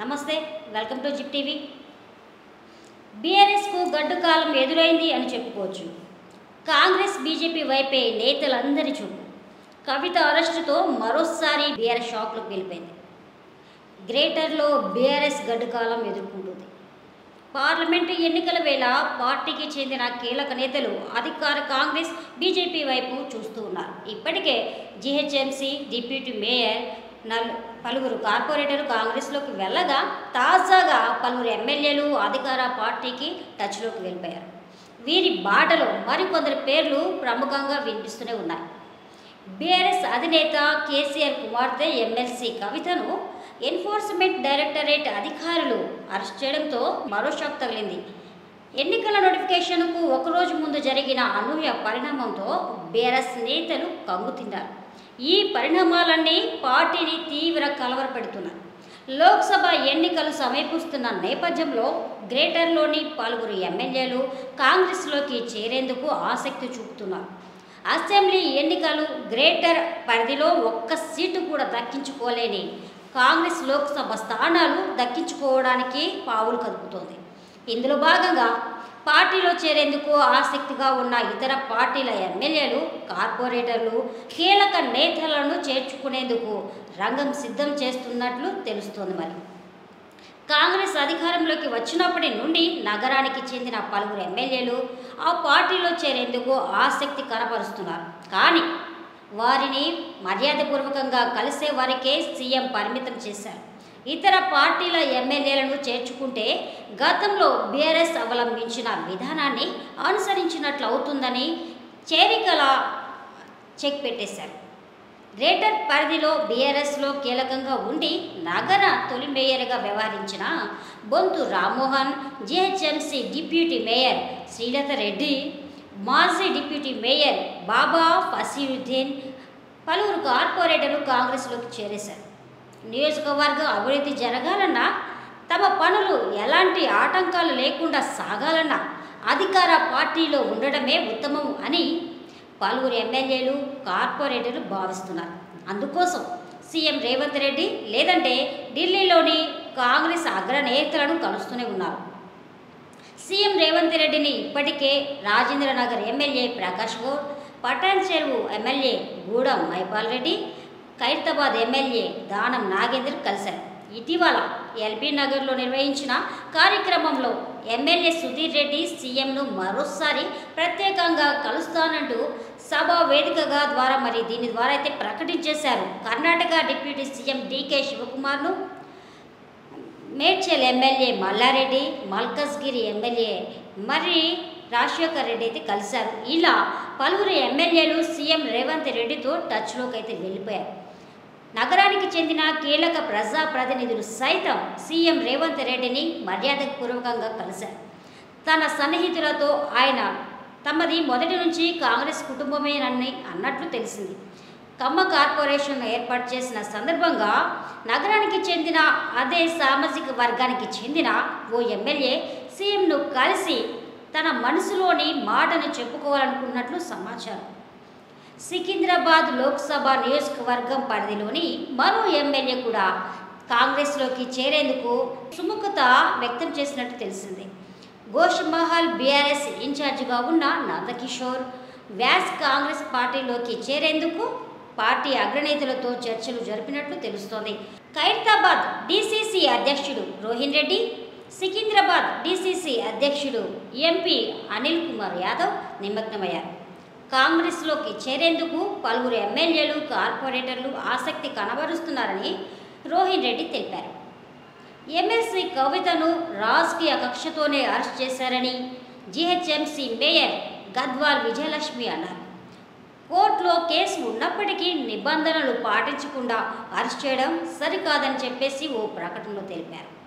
నమస్తే welcome to zip TV బీఆర్ఎస్కు గడ్డు కాలం ఎదురైంది అని చెప్పుకోవచ్చు కాంగ్రెస్ బీజేపీ వైపే నేతలందరి చూపు కవిత అరెస్టుతో మరోసారి బీఆర్ఎస్ షాక్లోకి వెళ్ళిపోయింది గ్రేటర్లో బీఆర్ఎస్ గడ్డు కాలం ఎదుర్కొంటుంది పార్లమెంటు ఎన్నికల వేళ పార్టీకి చెందిన కీలక నేతలు అధికార కాంగ్రెస్ బీజేపీ వైపు చూస్తూ ఉన్నారు ఇప్పటికే జీహెచ్ఎంసీ డిప్యూటీ మేయర్ నల్ పలువురు కార్పొరేటర్లు కాంగ్రెస్లోకి వెళ్ళగా తాజాగా పలువురు ఎమ్మెల్యేలు అధికార పార్టీకి టచ్లోకి వెళ్ళిపోయారు వీరి బాటలో మరికొందరి పేర్లు ప్రముఖంగా వినిపిస్తూనే ఉన్నాయి బీఆర్ఎస్ అధినేత కేసీఆర్ కుమార్తె ఎమ్మెల్సీ కవితను ఎన్ఫోర్స్మెంట్ డైరెక్టరేట్ అధికారులు అరెస్ట్ చేయడంతో మరో షాక్ తగిలింది ఎన్నికల నోటిఫికేషన్కు ఒకరోజు ముందు జరిగిన అనూహ్య పరిణామంతో బీఆర్ఎస్ నేతలు కంగుతిన్నారు ఈ పరిణామాలన్నీ పార్టీని తీవ్ర కలవరపెడుతున్నాయి లోక్సభ ఎన్నికలు సమీపిస్తున్న నేపథ్యంలో గ్రేటర్లోని పలువురు ఎమ్మెల్యేలు కాంగ్రెస్లోకి చేరేందుకు ఆసక్తి చూపుతున్నారు అసెంబ్లీ ఎన్నికలు గ్రేటర్ పరిధిలో ఒక్క సీటు కూడా దక్కించుకోలేని కాంగ్రెస్ లోక్సభ స్థానాలు దక్కించుకోవడానికి పావులు కదుపుతోంది ఇందులో భాగంగా పార్టీలో చేరేందుకు ఆసక్తిగా ఉన్న ఇతర పార్టీల ఎమ్మెల్యేలు కార్పొరేటర్లు కీలక నేతలను చేర్చుకునేందుకు రంగం సిద్ధం చేస్తున్నట్లు తెలుస్తోంది మరి కాంగ్రెస్ అధికారంలోకి వచ్చినప్పటి నుండి నగరానికి చెందిన పలువురు ఎమ్మెల్యేలు ఆ పార్టీలో చేరేందుకు ఆసక్తి కనపరుస్తున్నారు కానీ వారిని మర్యాదపూర్వకంగా కలిసే వరకే సీఎం పరిమితం చేశారు ఇతర పార్టీల ఎమ్మెల్యేలను చేర్చుకుంటే గతంలో బీఆర్ఎస్ అవలంబించిన విధానాన్ని అనుసరించినట్లు అవుతుందని చేరికల చెక్ పెట్టేశారు గ్రేటర్ పరిధిలో బీఆర్ఎస్లో కీలకంగా ఉండి నగర తొలి మేయర్గా వ్యవహరించిన Bonthu Rammohan GHMC deputy mayor Srilatha Reddy మాజీ డిప్యూటీ మేయర్ బాబా ఫసీరుద్దీన్ పలువురు కార్పొరేటర్లు కాంగ్రెస్లోకి చేరేశారు నియోజకవర్గం అభివృద్ధి జరగాలన్నా తమ పనులు ఎలాంటి ఆటంకాలు లేకుండా సాగాలన్నా అధికార పార్టీలో ఉండడమే ఉత్తమం అని పలువురు ఎమ్మెల్యేలు కార్పొరేటర్లు భావిస్తున్నారు అందుకోసం సీఎం రేవంత్ రెడ్డి లేదంటే ఢిల్లీలోని కాంగ్రెస్ అగ్రనేతలను కలుస్తూనే ఉన్నారు సీఎం రేవంత్ రెడ్డిని ఇప్పటికే Rajendranagar MLA Prakash Goud Patan Cheruvu MLA Gudem Mahipal Reddy Khairatabad MLA Danam Nagender కలిశారు ఇటీవల ఎల్బీ నగర్లో నిర్వహించిన కార్యక్రమంలో ఎమ్మెల్యే సుధీర్ రెడ్డి సీఎంను మరోసారి ప్రత్యేకంగా కలుస్తానంటూ సభ వేదికగా ద్వారా మరి దీని ద్వారా అయితే ప్రకటించేశారు కర్ణాటక డిప్యూటీ సీఎం డీకే శివకుమార్ను మేడ్చల్ ఎమ్మెల్యే మల్లారెడ్డి మల్కజ్గిరి ఎమ్మెల్యే మరి రాజశేఖర్ రెడ్డి అయితే కలిశారు ఇలా పలువురు ఎమ్మెల్యేలు సీఎం రేవంత్ రెడ్డితో టచ్లోకి అయితే వెళ్ళిపోయారు నగరానికి చెందిన కీలక ప్రజాప్రతినిధులు సైతం సీఎం రేవంత్ రెడ్డిని మర్యాదపూర్వకంగా కలిశారు తన సన్నిహితులతో ఆయన తమది మొదటి నుంచి కాంగ్రెస్ కుటుంబమేనని అన్నట్లు తెలిసింది కమ్మ కార్పొరేషన్ ఏర్పాటు చేసిన సందర్భంగా నగరానికి చెందిన అదే సామాజిక వర్గానికి చెందిన ఓ ఎమ్మెల్యే సీఎంను కలిసి తన మనసులోని మాటను చెప్పుకోవాలనుకున్నట్లు సమాచారం సికింద్రాబాద్ లోక్సభ నియోజకవర్గం పరిధిలోని మరో ఎమ్మెల్యే కూడా కాంగ్రెస్లోకి చేరేందుకు సుముఖత వ్యక్తం చేసినట్టు తెలిసింది గోషమహల్ బీఆర్ఎస్ ఇన్ఛార్జిగా ఉన్న నందకిషోర్ వ్యాస్ కాంగ్రెస్ పార్టీలోకి చేరేందుకు పార్టీ అగ్రనేతలతో చర్చలు జరిపినట్లు తెలుస్తోంది ఖైరతాబాద్ డీసీసీ అధ్యక్షుడు రోహిన్ రెడ్డి సికింద్రాబాద్ డీసీసీ అధ్యక్షుడు ఎంపీ అనిల్ కుమార్ యాదవ్ నిమగ్నమయ్యారు కాంగ్రెస్లోకి చేరేందుకు పలువురు ఎమ్మెల్యేలు కార్పొరేటర్లు ఆసక్తి కనబరుస్తున్నారని రోహిన్ రెడ్డి తెలిపారు ఎమ్మెల్సీ కవితను రాజకీయ కక్షతోనే అరెస్ట్ చేశారని జీహెచ్ఎంసీ మేయర్ గద్వాల్ విజయలక్ష్మి అన్నారు కోర్టులో కేసు ఉన్నప్పటికీ నిబంధనలు పాటించకుండా అరెస్ట్ చేయడం సరికాదని చెప్పేసి ఓ ప్రకటనలో తెలిపారు